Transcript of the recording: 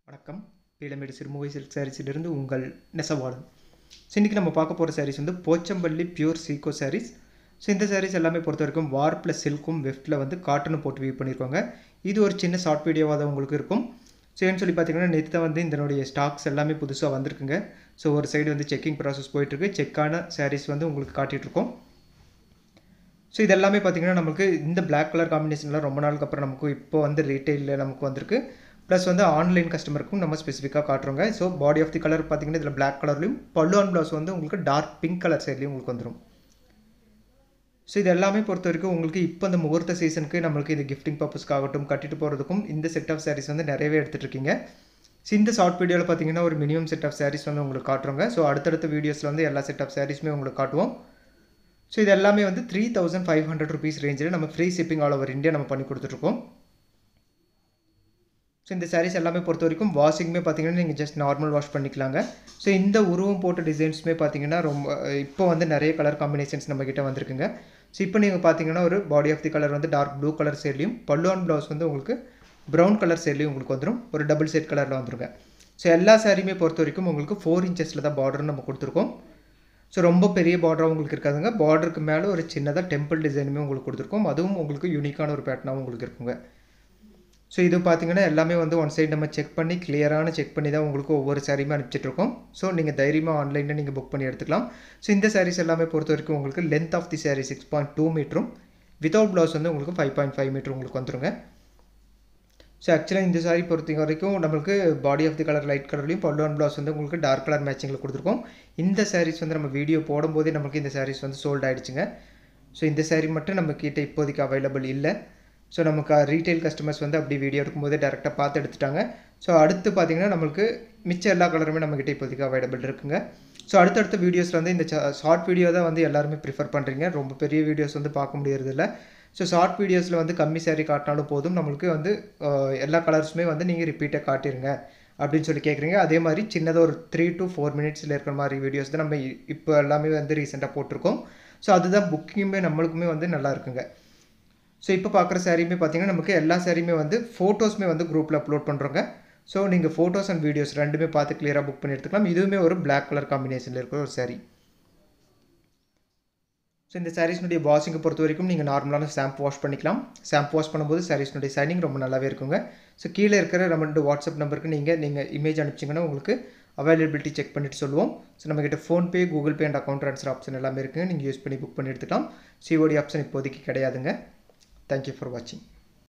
வணக்கம் பீளமேடு சிறுமுகை சில்க் சாரீஸிலிருந்து உங்கள் நெசவாளன் ஸோ இன்றைக்கி நம்ம பார்க்க போகிற சாரீஸ் வந்து போச்சம்பள்ளி பியூர் சீகோ சாரீஸ் ஸோ இந்த சாரீஸ் எல்லாமே பொறுத்த வரைக்கும் வார் ப்ளஸ் சில்க்கும் வெஃப்டில் வந்து காட்டனும் போட்டு வியூ பண்ணியிருக்காங்க இது ஒரு சின்ன ஷார்ட் வீடியோவாக தான் உங்களுக்கு இருக்கும் ஸோ ஏன்னு சொல்லி பார்த்தீங்கன்னா நேற்று தான் வந்து இதனுடைய ஸ்டாக்ஸ் எல்லாமே புதுசாக வந்திருக்குங்க ஸோ ஒரு சைடு வந்து செக்கிங் ப்ராசஸ் போயிட்டுருக்கு செக்கான சாரீஸ் வந்து உங்களுக்கு காட்டிகிட்ருக்கோம் ஸோ இது எல்லாமே பார்த்தீங்கன்னா நமக்கு இந்த Black கலர் காம்பினேஷனில் ரொம்ப நாளுக்கு அப்புறம் நமக்கு இப்போ வந்து ரீட்டெயிலில் நமக்கு வந்திருக்கு ப்ளஸ் வந்து ஆன்லைன் கஸ்டமருக்கும் நம்ம ஸ்பெசிஃபிக்காக காட்டுறோங்க so body of the colour பார்த்தீங்கன்னா இதில் Black கலர்லையும் பல்லு அண்ட் ப்ளவுஸ் வந்து உங்களுக்கு டார்க் பிங்க் கலர் சைட்லேயும் உங்களுக்கு வந்துடும் ஸோ இது எல்லாமே பொறுத்த வரைக்கும் உங்களுக்கு இப்போ இந்த முகூர்த்த சீசனுக்கு நம்மளுக்கு இது கிஃப்டிங் பர்பஸ்க்காகட்டும் கட்டிட்டு போகிறதுக்கும் இந்த செட் ஆஃப் சாரீஸ் வந்து நிறையவே எடுத்துகிட்டு இருக்கீங்க ஸோ இந்த ஷார்ட் வீடியோவில் பார்த்தீங்கன்னா ஒரு மினிமம் செட் ஆஃப் சாரீஸ் வந்து உங்களுக்கு காட்டுறோங்க ஸோ அடுத்தடுத்த வீடியோஸில் வந்து எல்லா செட் ஆஃப் சாரீஸுமே உங்களுக்கு காட்டுவோம் ஸோ இது எல்லாமே வந்து three thousand five hundred rupees ரேஞ்சில் நம்ம free shipping all over India நம்ம பண்ணி கொடுத்துட்ருக்கோம் ஸோ இந்த சாரீஸ் எல்லாமே பொறுத்த வரைக்கும் வாஷிங்குமே பார்த்தீங்கன்னா நீங்கள் ஜஸ்ட் நார்மல் வாஷ் பண்ணிக்கலாங்க ஸோ இந்த உருவம் போட்ட டிசைன்ஸுமே பார்த்தீங்கன்னா ரொம்ப இப்போ வந்து நிறைய கலர் காம்பினேஷன்ஸ் நம்மக்கிட்ட வந்திருக்குங்க ஸோ இப்போ நீங்கள் பார்த்தீங்கன்னா ஒரு பாடி ஆஃப் தி கலர் வந்து டார்க் ப்ளூ கலர் சைட்லையும் பல்லு அண்ட் ப்ளவுஸ் வந்து உங்களுக்கு ப்ரௌன் கலர் சைட்லையும் உங்களுக்கு வந்துடும் ஒரு டபுள் செட் கலரில் வந்துருங்க ஸோ எல்லா சாரியுமே பொறுத்த வரைக்கும் உங்களுக்கு ஃபோர் இன்ச்சஸில் தான் பார்டர் நம்ம கொடுத்துருக்கோம் ஸோ ரொம்ப பெரிய பார்டராக உங்களுக்கு இருக்காதுங்க பார்டருக்கு மேலே ஒரு சின்னதாக டெம்பிள் டிசைனுமே உங்களுக்கு கொடுத்துருக்கோம் அதுவும் உங்களுக்கு யூனிக்கான ஒரு பேட்டர்னாகவும் உங்களுக்கு இருக்குங்க ஸோ இது பார்த்தீங்கன்னா எல்லாமே வந்து ஒன் சைடு நம்ம செக் பண்ணி கிளியரான செக் பண்ணி தான் உங்களுக்கு ஒவ்வொரு சாரியுமே அனுப்பிச்சிட்ருக்கோம் ஸோ நீங்கள் தைரியமாக ஆன்லைனில் நீங்கள் புக் பண்ணி எடுத்துக்கலாம் ஸோ இந்த சாரீஸ் எல்லாமே பொறுத்த வரைக்கும் உங்களுக்கு length of the saree six point two மீட்டரும் வித்தவுட் ப்ளவுஸ் வந்து உங்களுக்கு ஃபைவ் பாயிண்ட் ஃபைவ் மீட்டர் உங்களுக்கு வந்துருங்க ஸோ ஆக்சுவலாக இந்த சாரி பொறுத்த வரைக்கும் நம்மளுக்கு body of the colour light கலர்லையும் பல்லு அண்ட் ப்ளவுஸ் வந்து உங்களுக்கு டார்க் கலர் மேட்சிங்கில் கொடுத்துருக்கோம் இந்த சாரீஸ் வந்து நம்ம வீடியோ போடும்போதே நமக்கு இந்த சாரீஸ் வந்து சோல்ட் ஆகிடுச்சுங்க ஸோ இந்த சாரீ மட்டும் நம்ம கிட்ட இப்போதைக்கு அவைலபிள் இல்லை ஸோ நமக்கு ரீட்டைல் கஸ்டமர்ஸ் வந்து அப்படி வீடியோ எடுக்கும்போதே டேரெக்டாக பார்த்து எடுத்துட்டாங்க ஸோ அடுத்து பார்த்தீங்கன்னா நம்மளுக்கு மிச்ச எல்லா கலருமே நம்மக்கிட்ட இப்போதைக்கு அவைலபிள் இருக்குங்க ஸோ அடுத்தடுத்த வீடியோஸில் வந்து இந்த ஷார்ட் வீடியோ தான் வந்து எல்லாருமே ப்ரிஃபர் பண்ணுறீங்க ரொம்ப பெரிய வீடியோஸ் வந்து பார்க்க முடியறதில்ல ஸோ ஷார்ட் வீடியோஸில் வந்து கம்மி சாரி காட்டினாலும் போதும் நம்மளுக்கு வந்து எல்லா கலர்ஸுமே வந்து நீங்கள் ரிப்பீட்டாக காட்டிடுங்க அப்படின்னு சொல்லி கேட்குறீங்க அதே மாதிரி சின்னதாக ஒரு த்ரீ டு ஃபோர் மினிட்ஸில் இருக்கிற மாதிரி வீடியோஸ் தான் நம்ம இப்போ எல்லாமே வந்து ரீசெண்டாக போட்டிருக்கோம் ஸோ அதுதான் புக்கிங்குமே நம்மளுக்குமே வந்து நல்லா இருக்குங்க ஸோ இப்போ பார்க்குற சாரியுமே பார்த்தீங்கன்னா நமக்கு எல்லா சாரியுமே வந்து ஃபோட்டோஸுமே வந்து குரூப்பில் அப்லோட் பண்ணுறோங்க ஸோ நீங்கள் ஃபோட்டோஸ் அண்ட் வீடியோஸ் ரெண்டுமே பார்த்து கிளியராக புக் பண்ணி எடுத்துக்கலாம் இதுவுமே ஒரு பிளாக் கலர் காம்பினேஷனில் இருக்கிற ஒரு சாரி ஸோ இந்த சாரீஸ்னுடைய வாஷிங்கை பொறுத்த வரைக்கும் நீங்கள் நார்மலான ஷாம்பு வாஷ் பண்ணிக்கலாம் ஷாம்பு வாஷ் பண்ணும்போது சாரீஸ்னுடைய சைனிங் ரொம்ப நல்லாவே இருக்குங்க ஸோ கீழே இருக்கிற நம்ம வாட்ஸ்அப் நம்பருக்கு நீங்கள் நீங்கள் இமேஜ் அனுப்பிச்சிங்கன்னா உங்களுக்கு அவைலபிலிட்டி செக் பண்ணிட்டு சொல்லுவோம் ஸோ நம்மக்கிட்ட PhonePe Google Pay and account transfer option எல்லாமே இருக்குங்க நீங்கள் யூஸ் பண்ணி புக் பண்ணி எடுத்துக்கலாம் சிஓடி ஆப்ஷன் இப்போதைக்கு கிடையாதுங்க தேங்க்யூ ஃபார் வாட்சிங்